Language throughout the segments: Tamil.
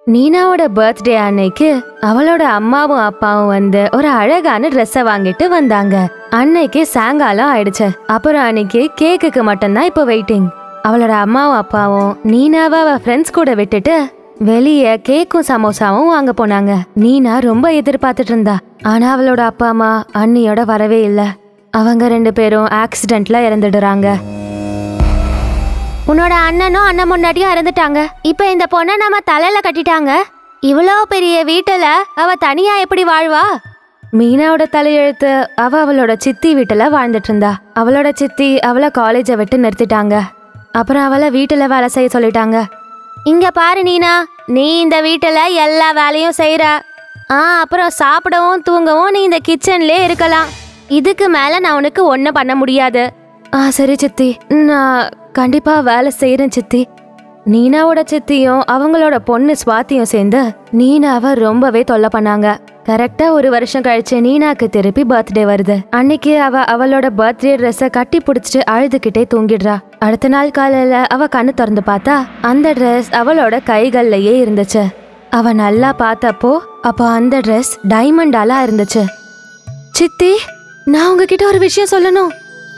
நீனாவோட பர்த்டே அன்னைக்கு அவளோட அம்மாவும் அப்பாவும் வந்து ஒரு அழகான ட்ரெஸ்ஸை வாங்கிட்டு வந்தாங்க அன்னைக்கு சாயங்காலம் ஆயிடுச்சு அப்புறம் அன்னைக்கு கேக்குக்கு மட்டும்தான் இப்போ வெயிட்டிங் அவளோட அம்மாவும் அப்பாவும் நீனாவை அவ ஃப்ரெண்ட்ஸ் கூட விட்டுட்டு வெளியே கேக்கும் சமோசாவும் வாங்க போனாங்க நீனா ரொம்ப எதிர்பார்த்துட்டு இருந்தா ஆனா அவளோட அப்பா அம்மா அண்ணியோட வரவே இல்ல அவங்க ரெண்டு பேரும் ஆக்சிடென்ட்ல இறந்துடுறாங்க உன்னோட அண்ணனும் அண்ணன் முன்னாடியும் இறந்துட்டாங்க இப்ப இந்த பொண்ணை நம்ம தலையில கட்டிட்டாங்க இவ்வளோ பெரிய வீட்டுல அவ தனியா எப்படி வாழ்வா மீனாவோட தலையெழுத்து அவ அவளோட சித்தி வீட்டுல வாழ்ந்துட்டு இருந்தா அவளோட சித்தி அவளை காலேஜை விட்டு நிறுத்திட்டாங்க அப்புறம் அவளை வீட்டுல வேலை செய்ய சொல்லிட்டாங்க இங்க பாரு நீனா நீ இந்த வீட்டுல எல்லா வேலையும் செய்யற ஆ அப்புறம் சாப்பிடவும் தூங்கவும் நீ இந்த கிச்சன்லயே இருக்கலாம் இதுக்கு மேல நான் உனக்கு ஒன்றும் பண்ண முடியாது ஆ சரி சித்தி நான் கண்டிப்பா வேலை செய்யறேன் சித்தி நீனாவோட சித்தியும் அவங்களோட பொண்ணு ஸ்வாதியும் சேர்ந்து நீனாவை ரொம்பவே தொல்லை பண்ணாங்க கரெக்டா ஒரு வருஷம் கழிச்சு நீனாக்கு திருப்பி பர்த்டே வருது அன்னைக்கு அவ அவளோட பர்த்டே ட்ரெஸ்ஸை கட்டி பிடிச்சிட்டு அழுதுகிட்டே தூங்கிடுறா அடுத்த நாள் காலையில அவ கண்ணு திறந்து பார்த்தா அந்த ட்ரெஸ் அவளோட கைகள்லயே இருந்துச்சு அவ நல்லா பார்த்தப்போ அப்போ அந்த ட்ரெஸ் டைமண்டாலா இருந்துச்சு சித்தி நான் உங்ககிட்ட ஒரு விஷயம் சொல்லணும்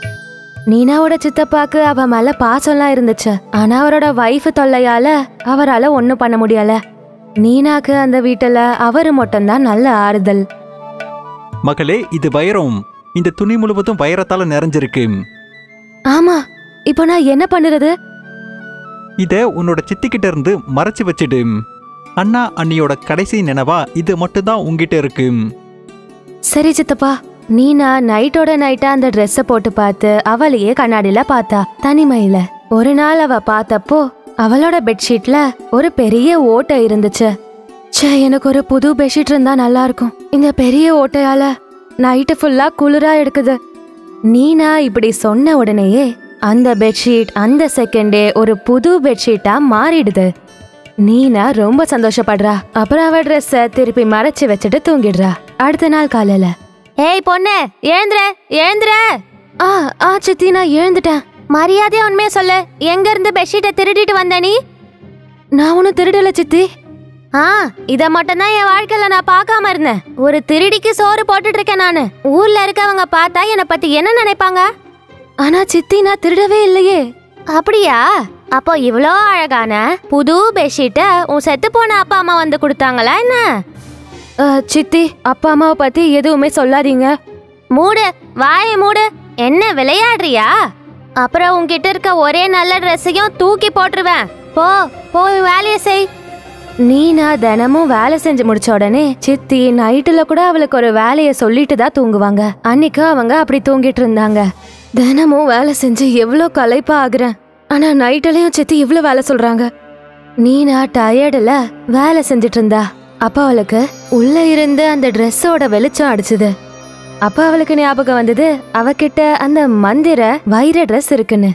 நீனாவோட சித்தப்பாக்கு அவ மேல பாசம்லாம் இருந்துச்சு ஆனா அவரோட வைஃப் தொல்லையால அவரால ஒண்ணும் பண்ண முடியல நீனாக்கு அந்த வீட்டுல அவரு மட்டும்தான் நல்ல ஆறுதல் மகளே இது வைரம் இந்த துணி முழுவதும் வைரத்தால நிறைஞ்சிருக்கு ஆமா இப்போ நான் என்ன பண்ணுறது இத உன்னோட சித்திக்கிட்ட இருந்து மறைச்சு வச்சிடு அண்ணா அண்ணியோட கடைசி நினைவா இது மட்டும்தான் உங்ககிட்ட இருக்கு சரி சித்தப்பா நீனா நைட்டோட நைட்டா அந்த ட்ரெஸ்ஸை போட்டு பார்த்து அவளையே கண்ணாடியில பார்த்தா தனிமையில ஒரு நாள் அவ பார்த்தப்போ அவளோட பெட்ஷீட்ல ஒரு பெரிய ஓட்டை இருந்துச்சு ச்சே எனக்கு ஒரு புது பெட்ஷீட் இருந்தா நல்லா இருக்கும் இந்த பெரிய ஓட்டையால நைட்டு ஃபுல்லா குளிரா எடுக்குது நீனா இப்படி சொன்ன உடனேயே அந்த பெட்ஷீட் அந்த செகண்டே ஒரு புது பெட்ஷீட்டா மாறிடுது நீனா ரொம்ப சந்தோஷப்படுறா அப்புறம் அவ ட்ரெஸ்ஸை திருப்பி மறைச்சு வச்சுட்டு தூங்கிடுறா அடுத்த நாள் காலையில ஏய் பொண்ணு எழுந்துற எழுந்துற ஆ ஆ சித்தி நான் எழுந்துட்டேன் மரியாதையா உண்மையை சொல்லு எங்க இருந்து பெட்ஷீட்டை திருடிட்டு வந்த நீ நான் ஒன்றும் திருடல சித்தி ஆ இத மட்டும்தான் என் வாழ்க்கையில நான் பார்க்காம இருந்தேன் ஒரு திருடிக்கு சோறு போட்டுட்டு இருக்கேன் நானு ஊர்ல இருக்கவங்க பார்த்தா என்னை பத்தி என்ன நினைப்பாங்க ஆனா சித்தி நான் திருடவே இல்லையே அப்படியா அப்போ இவ்வளோ அழகான புது பெட்ஷீட்டை உன் செத்து போன அப்பா அம்மா வந்து கொடுத்தாங்களா என்ன ஆ, சித்தி அப்பா அம்மாவை பத்தி எதுவுமே சொல்லாதீங்க மூடு வாயை மூடு என்ன விளையாடுறியா அப்புறம் உன்கிட்ட இருக்க ஒரே நல்ல ட்ரெஸ்ஸையும் தூக்கி போட்டுருவேன் போ போய் வேலையை செய் நீனா தினமும் வேலை செஞ்சு முடிச்ச உடனே சித்தி நைட்டுல கூட அவளுக்கு ஒரு வேலையை சொல்லிட்டு தான் தூங்குவாங்க அன்னைக்கு அவங்க அப்படி தூங்கிட்டு இருந்தாங்க தினமும் வேலை செஞ்சு எவ்வளோ களைப்பா ஆகுறேன் ஆனா நைட்டுலயும் சித்தி இவ்வளோ வேலை சொல்றாங்க நீனா டயர்டுல வேலை செஞ்சுட்டு இருந்தா அப்ப அவளுக்கு உள்ள இருந்து அந்த ட்ரெஸ்ஸோட வெளிச்சம் அடிச்சுது அப்ப அவளுக்கு ஞாபகம் வந்தது அவகிட்ட அந்த மந்திர வைர ட்ரெஸ் இருக்குன்னு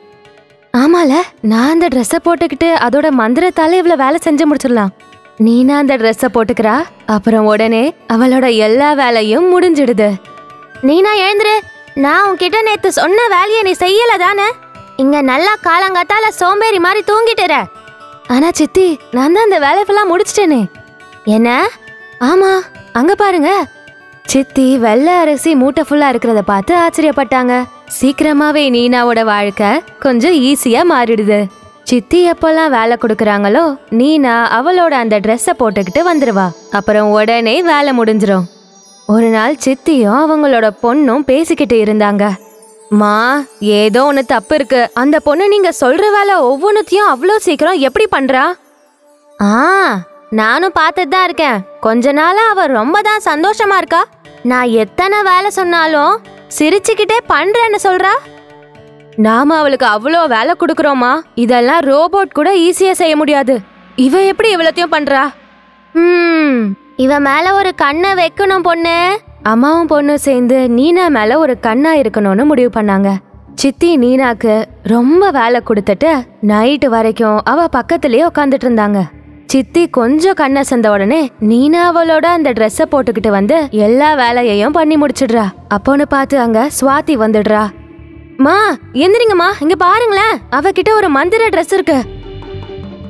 ஆமால நான் அந்த ட்ரெஸ்ஸை போட்டுக்கிட்டு அதோட மந்திரத்தால இவ்வளவு வேலை செஞ்சு முடிச்சிடலாம் நீனா அந்த ட்ரெஸ்ஸை போட்டுக்கிறா அப்புறம் உடனே அவளோட எல்லா வேலையும் முடிஞ்சிடுது நீனா எழுந்துரு நான் உன்கிட்ட நேத்து சொன்ன வேலையை நீ செய்யல தானே இங்க நல்லா காலங்காத்தால சோம்பேறி மாதிரி தூங்கிட்டுற ஆனா சித்தி நான் தான் அந்த வேலையை ஃபுல்லா முடிச்சிட்டேனே என்ன ஆமா அங்க பாருங்க சித்தி வெள்ளை அரிசி மூட்டை ஃபுல்லா இருக்கிறத பார்த்து ஆச்சரியப்பட்டாங்க சீக்கிரமாவே நீனாவோட வாழ்க்கை கொஞ்சம் ஈஸியா மாறிடுது சித்தி எப்பெல்லாம் வேலை கொடுக்கறாங்களோ நீனா அவளோட அந்த ட்ரெஸ்ஸை போட்டுக்கிட்டு வந்துருவா அப்புறம் உடனே வேலை முடிஞ்சிரும் ஒரு நாள் சித்தியும் அவங்களோட பொண்ணும் பேசிக்கிட்டு இருந்தாங்க மா ஏதோ ஒன்று தப்பு இருக்கு அந்த பொண்ணு நீங்க சொல்ற வேலை ஒவ்வொன்றுத்தையும் அவ்வளோ சீக்கிரம் எப்படி பண்றா ஆ நானும் பார்த்துட்டு தான் இருக்கேன் கொஞ்ச நாளா அவ ரொம்ப தான் சந்தோஷமா இருக்கா நான் எத்தனை வேலை சொன்னாலும் சிரிச்சுக்கிட்டே பண்றேன்னு சொல்றா நாம அவளுக்கு அவ்வளோ வேலை கொடுக்குறோமா இதெல்லாம் ரோபோட் கூட ஈஸியா செய்ய முடியாது இவ எப்படி இவ்வளத்தையும் பண்றா ம் இவ மேல ஒரு கண்ணை வைக்கணும் பொண்ணு அம்மாவும் பொண்ணும் சேர்ந்து நீனா மேல ஒரு கண்ணா இருக்கணும்னு முடிவு பண்ணாங்க சித்தி நீனாக்கு ரொம்ப வேலை கொடுத்துட்டு நைட்டு வரைக்கும் அவ பக்கத்திலேயே உட்காந்துட்டு இருந்தாங்க சித்தி கொஞ்சம் கண்ணை செஞ்ச உடனே நீனா அவளோட அந்த ட்ரெஸ்ஸை போட்டுக்கிட்டு வந்து எல்லா வேலையையும் பண்ணி முடிச்சிடுறா அப்போன்னு பார்த்து அங்க சுவாதி வந்துடுறா மா எந்திரிங்கம்மா இங்க பாருங்களேன் அவகிட்ட ஒரு மந்திர ட்ரெஸ் இருக்கு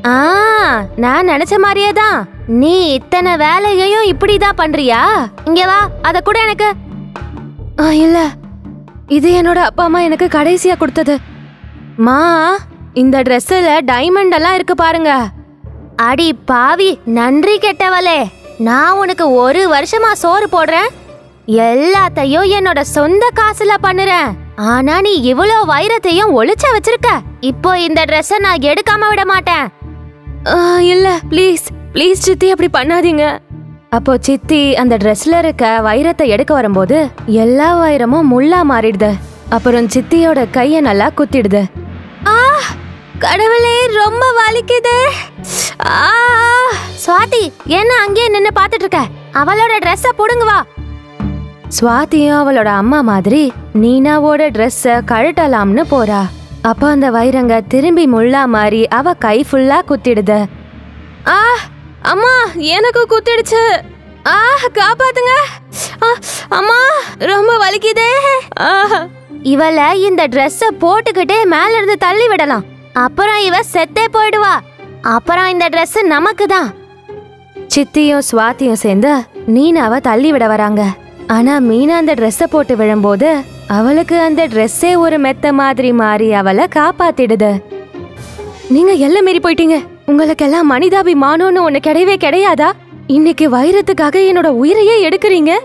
ஆ நான் நினைச்ச மாதிரியே தான் நீ இத்தனை வேலையையும் இப்படிதான் பண்றியா இங்க வா அத கூட எனக்கு ஆ இல்ல இது என்னோட அப்பா அம்மா எனக்கு கடைசியா கொடுத்தது மா இந்த ட்ரெஸ்ஸில் டைமண்ட் எல்லாம் இருக்கு பாருங்க அடி பாவி நன்றி கெட்டவளே நான் உனக்கு ஒரு வருஷமா சோறு போடுறேன் எல்லாத்தையும் என்னோட சொந்த காசுல பண்ணுறேன் ஆனா நீ இவ்வளோ வைரத்தையும் ஒளிச்ச வச்சிருக்க இப்போ இந்த ட்ரெஸ்ஸை நான் எடுக்காம விட மாட்டேன் ஆ, இல்ல ப்ளீஸ் ப்ளீஸ் சித்தி அப்படி பண்ணாதீங்க அப்போ சித்தி அந்த ட்ரெஸ்ல இருக்க வைரத்தை எடுக்க வரும்போது எல்லா வைரமும் முள்ளா மாறிடுது அப்புறம் சித்தியோட கைய நல்லா குத்திடுது ஆ கடவுளே ரொம்ப வலிக்குது ஆ சுவாதி என்ன அங்கேயே நின்னு பார்த்துட்டு இருக்க அவளோட ட்ரெஸ்ஸை புடுங்க வா சுவாதியும் அவளோட அம்மா மாதிரி நீனாவோட ட்ரெஸ்ஸ கழட்டலாம்னு போறா அப்ப அந்த வைரங்க திரும்பி முள்ளா மாறி அவ கை ஃபுல்லா குத்திடுது ஆ அம்மா எனக்கு குத்திடுச்சு ஆ காப்பாத்துங்க ஆ, அம்மா ரொம்ப வலிக்குதே ஆ இவள இந்த ட்ரெஸ்ஸ போட்டுக்கிட்டே மேல இருந்து தள்ளி விடலாம் அப்புறம் இவ செத்தே போயிடுவா அப்புறம் இந்த Dress நமக்கு தான் சித்தியும் சுவாத்தியும் சேர்ந்து நீனாவை தள்ளி விட வராங்க ஆனா மீனா அந்த ட்ரெஸ்ஸ போட்டு விழும்போது அவளுக்கு அந்த ட்ரெஸ்ஸே ஒரு மெத்த மாதிரி மாறி அவளை காப்பாத்திடுது நீங்க எல்லாம் மீறி போயிட்டீங்க உங்களுக்கெல்லாம் மனிதாபிமானம்னு ஒண்ணு கிடையவே கிடையாதா இன்னைக்கு வைரத்துக்காக என்னோட உயிரையே எடுக்கிறீங்க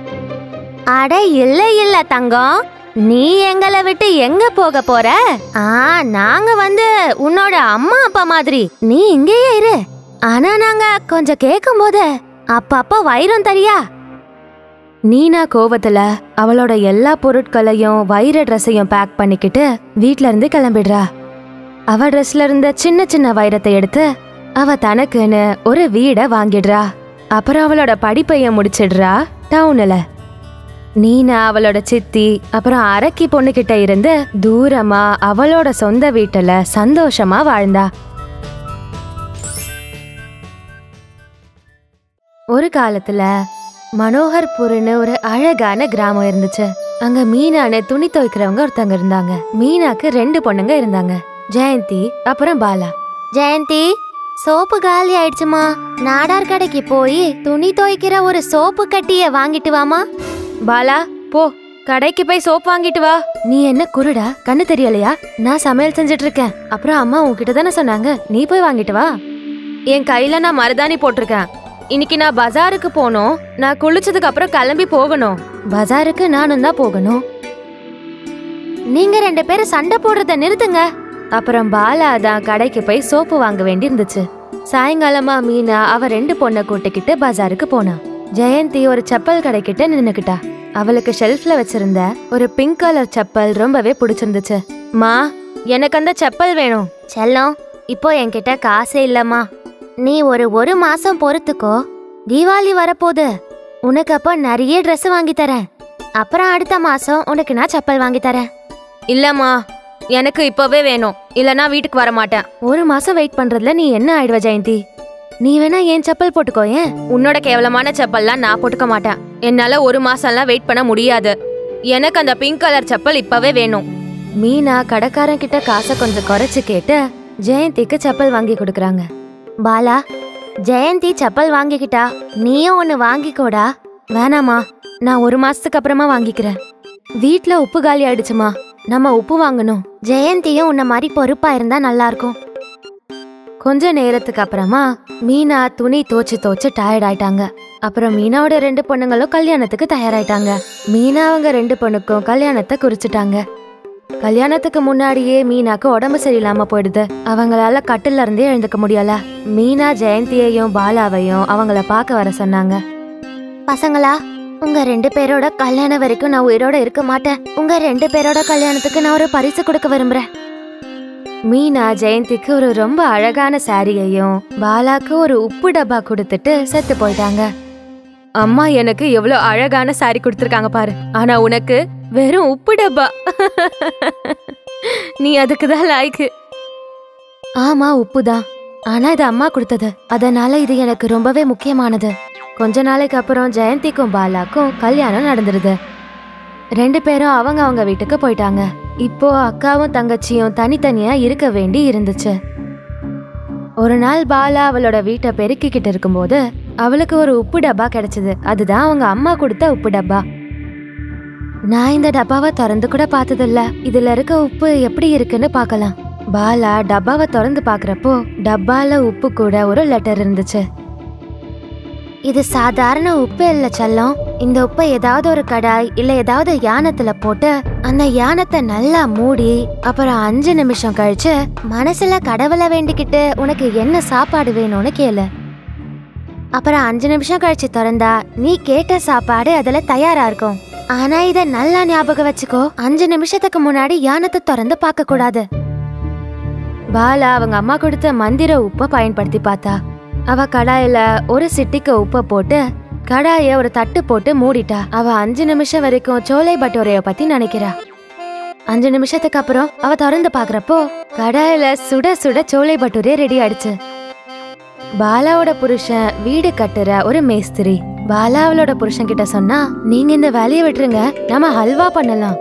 அட இல்ல இல்ல தங்கம் நீ எங்களை விட்டு எங்க போக போற ஆ நாங்க வந்து உன்னோட அம்மா அப்பா மாதிரி நீ இங்கேயே இரு ஆனா நாங்க கொஞ்சம் கேட்கும் போது அப்பப்ப வைரம் தரியா நீனா கோவத்துல அவளோட எல்லா பொருட்களையும் வைர ட்ரெஸ்ஸையும் பேக் பண்ணிக்கிட்டு வீட்ல இருந்து கிளம்பிடுறா அவ ட்ரெஸ்ல இருந்த சின்ன சின்ன வைரத்தை எடுத்து அவ தனக்குன்னு ஒரு வீடை வாங்கிடுறா அப்புறம் அவளோட படிப்பையும் முடிச்சிடுறா டவுன்ல நீனா அவளோட சித்தி அப்புறம் அரக்கி பொண்ணுகிட்ட இருந்து தூரமா அவளோட சொந்த வீட்டுல சந்தோஷமா வாழ்ந்தா ஒரு காலத்துல மனோகர்பூர்னு ஒரு அழகான கிராமம் இருந்துச்சு அங்க மீனான்னு துணி துவைக்கிறவங்க ஒருத்தங்க இருந்தாங்க மீனாக்கு ரெண்டு பொண்ணுங்க இருந்தாங்க ஜெயந்தி அப்புறம் பாலா ஜெயந்தி சோப்பு காலி ஆயிடுச்சுமா நாடார் கடைக்கு போய் துணி துவைக்கிற ஒரு சோப்பு கட்டிய வாங்கிட்டு வாமா பாலா போ கடைக்கு போய் சோப் வாங்கிட்டு வா நீ என்ன குருடா கண்ணு தெரியலையா நான் சமையல் செஞ்சுட்டு இருக்கேன் அப்புறம் அம்மா உன்கிட்ட தானே சொன்னாங்க நீ போய் வாங்கிட்டு வா என் கையில நான் மருதாணி போட்டிருக்கேன் இன்னைக்கு நான் பஜாருக்கு போகணும் நான் குளிச்சதுக்கு அப்புறம் கிளம்பி போகணும் பஜாருக்கு நானும் தான் போகணும் நீங்க ரெண்டு பேரும் சண்டை போடுறத நிறுத்துங்க அப்புறம் பாலா தான் கடைக்கு போய் சோப்பு வாங்க வேண்டி இருந்துச்சு சாயங்காலமா மீனா அவ ரெண்டு பொண்ணை கூட்டிக்கிட்டு பஜாருக்கு போனா ஜெயந்தி ஒரு செப்பல் கடைக்கிட்ட நின்னுக்கிட்டா அவளுக்கு ஷெல்ஃப்ல வச்சிருந்த ஒரு பிங்க் கலர் செப்பல் ரொம்பவே பிடிச்சிருந்துச்சு மா எனக்கு அந்த செப்பல் வேணும் செல்லம் இப்போ என்கிட்ட காசே இல்லம்மா நீ ஒரு ஒரு மாசம் பொறுத்துக்கோ தீபாவளி வரப்போகுது உனக்கு அப்போ நிறைய Dress வாங்கி தரேன் அப்புறம் அடுத்த மாசம் உனக்கு நான் செப்பல் வாங்கி தரேன் இல்லம்மா எனக்கு இப்பவே வேணும் இல்லனா வீட்டுக்கு வர மாட்டேன் ஒரு மாசம் வெயிட் பண்றதுல நீ என்ன ஆயிடுவ ஜெயந்தி நீ வேணா ஏன் செப்பல் போட்டுக்கோ ஏன் உன்னோட கேவலமான செப்பல்லாம் நான் போட்டுக்க மாட்டேன் என்னால ஒரு மாசம்லாம் வெயிட் பண்ண முடியாது எனக்கு அந்த பிங்க் கலர் செப்பல் இப்பவே வேணும் மீனா கடைக்காரன் கிட்ட காசை கொஞ்சம் குறைச்சு கேட்டு ஜெயந்திக்கு செப்பல் வாங்கி கொடுக்கறாங்க பாலா ஜெயந்தி செப்பல் வாங்கிக்கிட்டா நீயும் ஒன்று வாங்கிக்கோடா வேணாமா நான் ஒரு மாசத்துக்கு அப்புறமா வாங்கிக்கிறேன் வீட்ல உப்பு காலி ஆயிடுச்சுமா நம்ம உப்பு வாங்கணும் ஜெயந்தியும் உன்ன மாதிரி பொறுப்பா இருந்தா நல்லா இருக்கும் கொஞ்ச நேரத்துக்கு அப்புறமா மீனா துணி தோச்சு தோச்சு டயர்ட் ஆயிட்டாங்க அப்புறம் மீனாவோட ரெண்டு பொண்ணுங்களும் கல்யாணத்துக்கு தயாராயிட்டாங்க மீனா அவங்க ரெண்டு பொண்ணுக்கும் கல்யாணத்தை குறிச்சிட்டாங்க கல்யாணத்துக்கு முன்னாடியே மீனாக்கு உடம்பு சரியில்லாம போயிடுது அவங்களால கட்டில இருந்தே எழுந்துக்க முடியல மீனா ஜெயந்தியையும் பாலாவையும் அவங்கள பார்க்க வர சொன்னாங்க பசங்களா உங்க ரெண்டு பேரோட கல்யாணம் வரைக்கும் நான் உயிரோட இருக்க மாட்டேன் உங்க ரெண்டு பேரோட கல்யாணத்துக்கு நான் ஒரு பரிசு கொடுக்க விரும்புறேன் மீனா ஜெயந்திக்கு ஒரு ரொம்ப அழகான சாரியையும் பாலாக்கு ஒரு உப்பு டப்பா கொடுத்துட்டு செத்து போயிட்டாங்க அம்மா எனக்கு எவ்வளவு அழகான சாரி கொடுத்துருக்காங்க பாரு ஆனா உனக்கு வெறும் உப்பு டப்பா நீ அதுக்கு தான் லாய்க்கு ஆமா உப்பு தான் ஆனா இது அம்மா கொடுத்தது அதனால இது எனக்கு ரொம்பவே முக்கியமானது கொஞ்ச நாளைக்கு அப்புறம் ஜெயந்திக்கும் பாலாக்கும் கல்யாணம் நடந்துருது ரெண்டு பேரும் அவங்க அவங்க வீட்டுக்கு போயிட்டாங்க இப்போ அக்காவும் தங்கச்சியும் தனித்தனியா இருக்க வேண்டி இருந்துச்சு ஒரு நாள் பாலா அவளோட வீட்டை பெருக்கிக்கிட்டு இருக்கும்போது அவளுக்கு ஒரு உப்பு டப்பா கிடைச்சது அதுதான் அவங்க அம்மா கொடுத்த உப்பு டப்பா நான் இந்த டப்பாவை திறந்து கூட பார்த்ததில்ல இதுல இருக்க உப்பு எப்படி இருக்குன்னு பார்க்கலாம் பாலா டப்பாவை திறந்து பார்க்கறப்போ டப்பால உப்பு கூட ஒரு லெட்டர் இருந்துச்சு இது சாதாரண உப்பு இல்ல செல்லம் இந்த உப்பை ஏதாவது ஒரு கடாய் இல்ல ஏதாவது யானத்துல போட்டு அந்த யானத்தை நல்லா மூடி அப்புறம் அஞ்சு நிமிஷம் கழிச்சு மனசுல கடவுளை வேண்டிக்கிட்டு உனக்கு என்ன சாப்பாடு வேணும்னு கேளு அப்புறம் அஞ்சு நிமிஷம் கழிச்சு திறந்தா நீ கேட்ட சாப்பாடு அதுல தயாரா இருக்கும் ஆனா இத நல்லா ஞாபகம் வச்சுக்கோ அஞ்சு நிமிஷத்துக்கு முன்னாடி யானத்தை திறந்து பார்க்க கூடாது பாலா அவங்க அம்மா கொடுத்த மந்திர உப்பை பயன்படுத்தி பார்த்தா அவ கடாயில ஒரு சிட்டிக்கு உப்பை போட்டு கடாய ஒரு தட்டு போட்டு மூடிட்டா அவ அஞ்சு நிமிஷம் வரைக்கும் சோலை பட்டோரைய பத்தி நினைக்கிறா அஞ்சு நிமிஷத்துக்கு அப்புறம் அவ திறந்து பாக்குறப்போ கடாயில சுட சுட சோலை பட்டூரே ரெடி ஆயிடுச்சு பாலாவோட புருஷன் வீடு கட்டுற ஒரு மேஸ்திரி பாலா அவளோட புருஷன் கிட்ட சொன்னா நீங்க இந்த வேலையை விட்டுருங்க நம்ம ஹல்வா பண்ணலாம்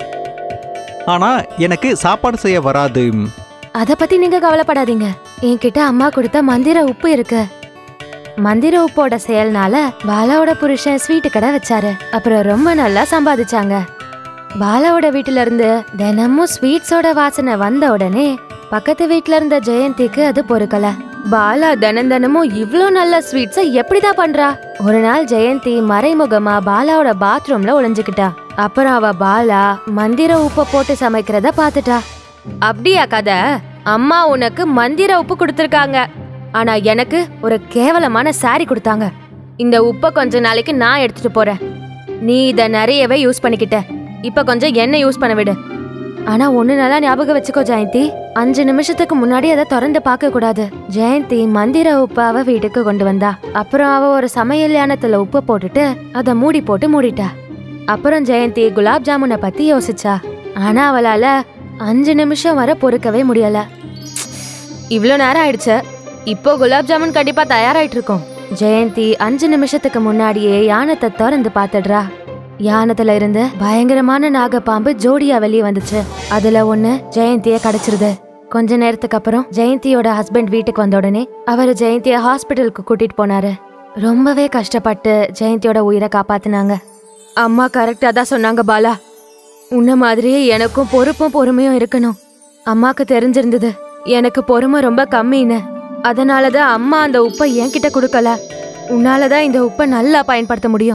ஆனா எனக்கு சாப்பாடு செய்ய வராது அத பத்தி நீங்க கவலைப்படாதீங்க என்கிட்ட அம்மா கொடுத்த மந்திர உப்பு இருக்கு மந்திர உப்போட செயல்னால பாலாவோட புருஷன் ஸ்வீட்டு கடை வச்சாரு அப்புறம் ரொம்ப நல்லா சம்பாதிச்சாங்க பாலாவோட வீட்டுல இருந்து தினமும் ஸ்வீட்ஸோட வாசனை வந்த உடனே பக்கத்து வீட்ல இருந்த ஜெயந்திக்கு அது பொறுக்கல பாலா தினம் தினமும் இவ்ளோ நல்ல ஸ்வீட்ஸை எப்படிதான் பண்றா ஒரு நாள் ஜெயந்தி மறைமுகமா பாலாவோட பாத்ரூம்ல ஒளிஞ்சுக்கிட்டா அப்புறம் அவ பாலா மந்திர உப்பை போட்டு சமைக்கிறத பாத்துட்டா அப்படியா கதை அம்மா உனக்கு மந்திர உப்பு கொடுத்துருக்காங்க ஆனா எனக்கு ஒரு கேவலமான சாரி கொடுத்தாங்க இந்த உப்பை கொஞ்ச நாளைக்கு நான் எடுத்துட்டு போறேன் நீ இத நிறையவே யூஸ் பண்ணிக்கிட்ட இப்ப கொஞ்சம் எண்ணெய் யூஸ் பண்ண விடு ஆனா ஒண்ணு நல்லா ஞாபகம் வச்சுக்கோ ஜெயந்தி அஞ்சு நிமிஷத்துக்கு முன்னாடி அதை திறந்து பார்க்க கூடாது ஜெயந்தி மந்திர உப்பை அவ வீட்டுக்கு கொண்டு வந்தா அப்புறம் அவ ஒரு சமையல் யானத்துல உப்பு போட்டுட்டு அதை மூடி போட்டு மூடிட்டா அப்புறம் ஜெயந்தி குலாப் ஜாமுனை பத்தி யோசிச்சா ஆனா அவளால அஞ்சு நிமிஷம் வரை பொறுக்கவே முடியல இவ்வளோ நேரம் ஆயிடுச்சு இப்போ குலாப் ஜாமுன் கண்டிப்பா தயாராயிட்டு இருக்கும் ஜெயந்தி அஞ்சு நிமிஷத்துக்கு முன்னாடியே யானத்தை திறந்து பார்த்துடுறா யானத்துல இருந்து பயங்கரமான நாகப்பாம்பு ஜோடியா வெளியே வந்துச்சு அதுல ஒண்ணு ஜெயந்திய கடிச்சிருது கொஞ்ச நேரத்துக்கு அப்புறம் ஜெயந்தியோட ஹஸ்பண்ட் வீட்டுக்கு வந்த உடனே அவர் ஜெயந்திய ஹாஸ்பிட்டலுக்கு கூட்டிட்டு போனாரு ரொம்பவே கஷ்டப்பட்டு ஜெயந்தியோட உயிரை காப்பாத்துனாங்க அம்மா கரெக்டா தான் சொன்னாங்க பாலா உன்ன மாதிரியே எனக்கும் பொறுப்பும் பொறுமையும் இருக்கணும் அம்மாக்கு தெரிஞ்சிருந்தது எனக்கு பொறுமை ரொம்ப கம்மின்னு அதனாலதான் அம்மா அந்த உப்பை என்கிட்ட கொடுக்கல உன்னாலதான் இந்த உப்பை நல்லா பயன்படுத்த முடியும்